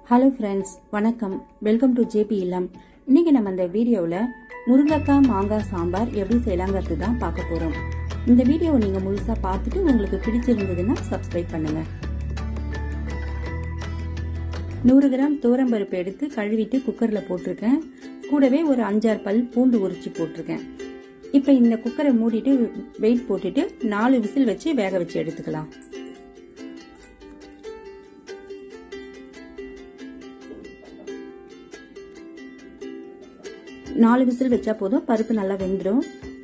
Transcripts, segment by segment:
hello friends வணக்கம் welcome to JP இல்லம் இன்னைக்கு நம்ம இந்த வீடியோவில் முருங்கைக்காய் மாங்காய் சாம்பார் எப்படி செய்யலாங்கிறது தான் பார்க்க போகிறோம் இந்த வீடியோவை நீங்கள் முழுசாக பார்த்துட்டு உங்களுக்கு பிடிச்சிருந்ததுன்னா சப்ஸ்கிரைப் பண்ணுங்க நூறு கிராம் தூரம்பருப்பு எடுத்து கழுவிட்டு குக்கரில் போட்டிருக்கேன் கூடவே ஒரு அஞ்சாறு பல் பூண்டு உரிச்சு போட்டிருக்கேன் இப்போ இந்த குக்கரை மூடிட்டு வெயிட் போட்டுட்டு நாலு விசில் வச்சு வேக வச்சு எடுத்துக்கலாம் நாலு விசில் வச்சா போதும் பருப்பு நல்லா வெந்துடும்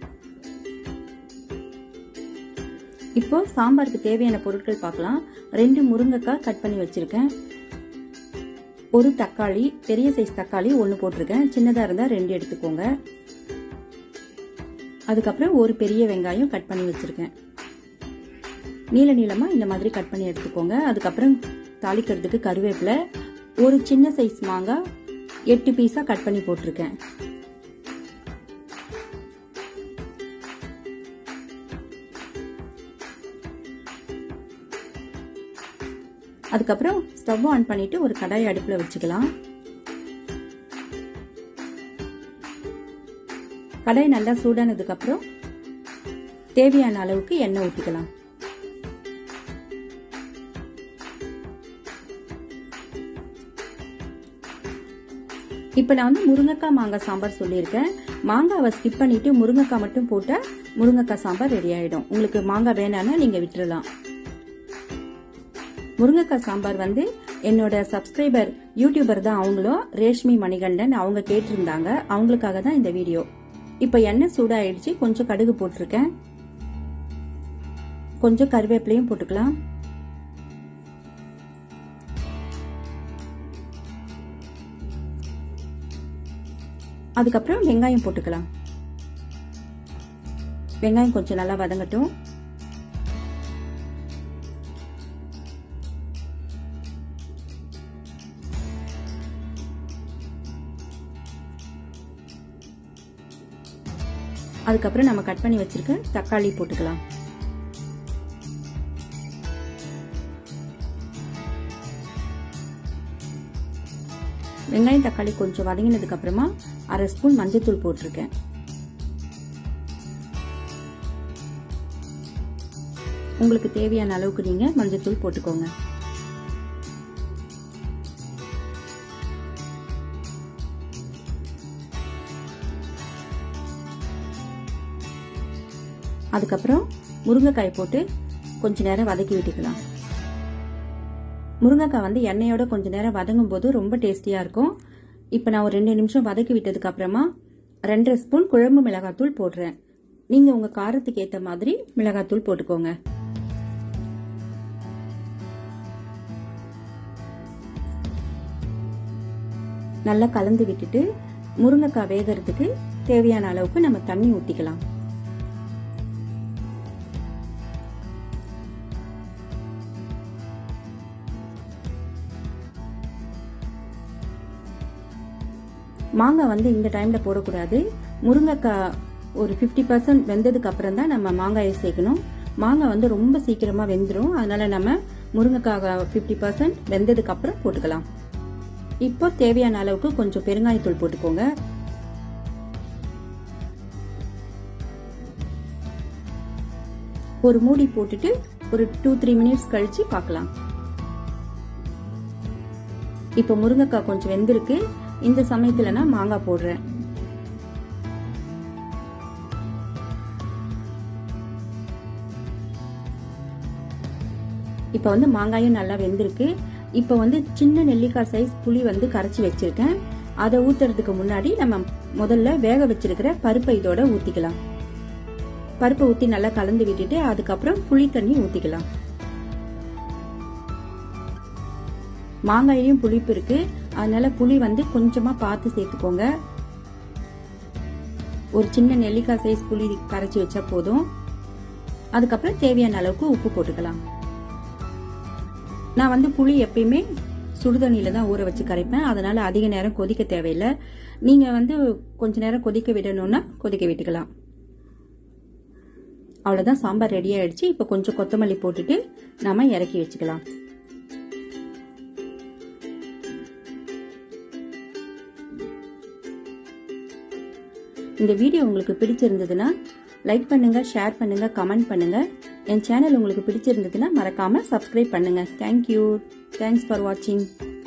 இப்போ சாம்பாருக்கு தேவையான பொருட்கள் பார்க்கலாம் ரெண்டு முருங்கைக்காய் கட் பண்ணி வச்சிருக்கேன் ஒரு தக்காளி பெரிய சைஸ் தக்காளி ஒன்று போட்டிருக்கேன் சின்னதாக இருந்தால் ரெண்டு எடுத்துக்கோங்க அதுக்கப்புறம் ஒரு பெரிய வெங்காயம் கட் பண்ணி வச்சிருக்கேன் நீள நீளமாக இந்த மாதிரி கட் பண்ணி எடுத்துக்கோங்க அதுக்கப்புறம் தாளிக்கிறதுக்கு கருவேப்பிலை ஒரு சின்ன சைஸ் மாங்காய் எட்டு பீஸாக கட் பண்ணி போட்டிருக்கேன் அதுக்கப்புறம் ஸ்டவ் ஆன் பண்ணிட்டு ஒரு கடாய் அடுப்பில் வச்சுக்கலாம் கடாய் நல்லா சூடானதுக்கு அப்புறம் தேவையான அளவுக்கு எண்ணெய் ஊற்றிக்கலாம் இப்போ நான் வந்து முருங்கைக்காய் மாங்காய் சாம்பார் சொல்லியிருக்கேன் மாங்காவை ஸ்கிப் பண்ணிட்டு முருங்கைக்காய் மட்டும் போட்டால் முருங்கைக்காய் சாம்பார் ரெடி ஆகிடும் உங்களுக்கு மாங்காய் வேணான்னா நீங்கள் விட்டுறலாம் முருங்கைக்காய் சாம்பார் வந்து என்னோட சப்ஸ்கிரைபர் யூடியூபர் தான் அவங்களும் ரேஷ்மி மணிகண்டன் அவங்க கேட்டிருந்தாங்க அவங்களுக்காக தான் இந்த வீடியோ இப்போ எண்ணெய் சூடாயிடுச்சு கொஞ்சம் கடுகு போட்டிருக்கேன் கொஞ்சம் கருவேப்பிலையும் போட்டுக்கலாம் அதுக்கப்புறம் வெங்காயம் போட்டுக்கலாம் வெங்காயம் கொஞ்சம் நல்லா வதங்கட்டும் அதுக்கப்புறம் நம்ம கட் பண்ணி வச்சிருக்க தக்காளி போட்டுக்கலாம் வெங்காயம் தக்காளி கொஞ்சம் வதங்கினதுக்கு அப்புறமா அரை ஸ்பூன் மஞ்சத்தூள் போட்டிருக்கேன் உங்களுக்கு தேவையான அளவுக்கு நீங்க மஞ்சத்தூள் போட்டுக்கோங்க அதுக்கப்புறம் முருங்கைக்காய் போட்டு கொஞ்ச நேரம் வதக்கி விட்டுக்கலாம் முருங்கைக்காய் வந்து எண்ணெயோட கொஞ்ச நேரம் வதங்கும் போது ரொம்ப டேஸ்டியா இருக்கும் இப்போ நான் ஒரு ரெண்டு நிமிஷம் வதக்கி விட்டதுக்கு அப்புறமா ரெண்டரை ஸ்பூன் குழம்பு மிளகாத்தூள் போடுறேன் நீங்க உங்க காரத்துக்கு ஏத்த மாதிரி மிளகாத்தூள் போட்டுக்கோங்க நல்லா கலந்து விட்டுட்டு முருங்கைக்காய் வேகிறதுக்கு தேவையான அளவுக்கு நம்ம தண்ணி ஊற்றிக்கலாம் மாங்காய் வந்து இந்த டைம்ல போடக்கூடாது முருங்கைக்காய் ஒரு ஃபிஃப்டி பர்சன்ட் வெந்ததுக்கு அப்புறம் தான் நம்ம மாங்காயை சேர்க்கணும் மாங்காய் வந்து ரொம்ப சீக்கிரமா வெந்துடும் அதனால நம்ம முருங்கைக்காய் ஃபிஃப்டி பர்சன்ட் வெந்ததுக்கு அப்புறம் போட்டுக்கலாம் இப்போ தேவையான அளவுக்கு கொஞ்சம் பெருங்காயத்தூள் போட்டுக்கோங்க ஒரு மூடி போட்டுட்டு ஒரு டூ த்ரீ மினிட்ஸ் கழிச்சு பார்க்கலாம் இப்போ முருங்கைக்காய் கொஞ்சம் வெந்திருக்கு இந்த சமயத்துல நான் மாங்காய் போடுறேன் இப்போ வந்து மாங்காயும் நல்லா வெந்திருக்கு இப்போ வந்து சின்ன நெல்லிக்காய் சைஸ் புளி வந்து கரைச்சி வச்சிருக்கேன் அதை ஊத்துறதுக்கு முன்னாடி நம்ம முதல்ல வேக வச்சிருக்கிற பருப்பை இதோட ஊத்திக்கலாம் பருப்பை ஊத்தி நல்லா கலந்து விட்டுட்டு அதுக்கப்புறம் புளி தண்ணி ஊத்திக்கலாம் மாங்காயிலையும் புளிப்பு இருக்கு அதனால புளி வந்து கொஞ்சமா பார்த்து சேர்த்துக்கோங்க ஒரு சின்ன நெல்லிக்காய் சைஸ் புளி கரைச்சி வச்சா போதும் அதுக்கப்புறம் தேவையான அளவுக்கு உப்பு போட்டுக்கலாம் நான் வந்து புளி எப்பயுமே சுடுதண்ணியில தான் ஊற வச்சு கரைப்பேன் அதனால அதிக நேரம் கொதிக்க தேவையில்லை நீங்க வந்து கொஞ்ச நேரம் கொதிக்க விடணும்னா கொதிக்க விட்டுக்கலாம் அவ்வளவுதான் சாம்பார் ரெடி ஆயிடுச்சு இப்போ கொஞ்சம் கொத்தமல்லி போட்டுட்டு நாம இறக்கி வச்சுக்கலாம் இந்த வீடியோ உங்களுக்கு பிடிச்சிருந்ததுன்னா லைக் பண்ணுங்க ஷேர் பண்ணுங்க கமெண்ட் பண்ணுங்க என் சேனல் உங்களுக்கு பிடிச்சிருந்ததுன்னா மறக்காம சப்ஸ்கிரைப் பண்ணுங்க தேங்க்யூ தேங்க்ஸ் ஃபார் வாட்சிங்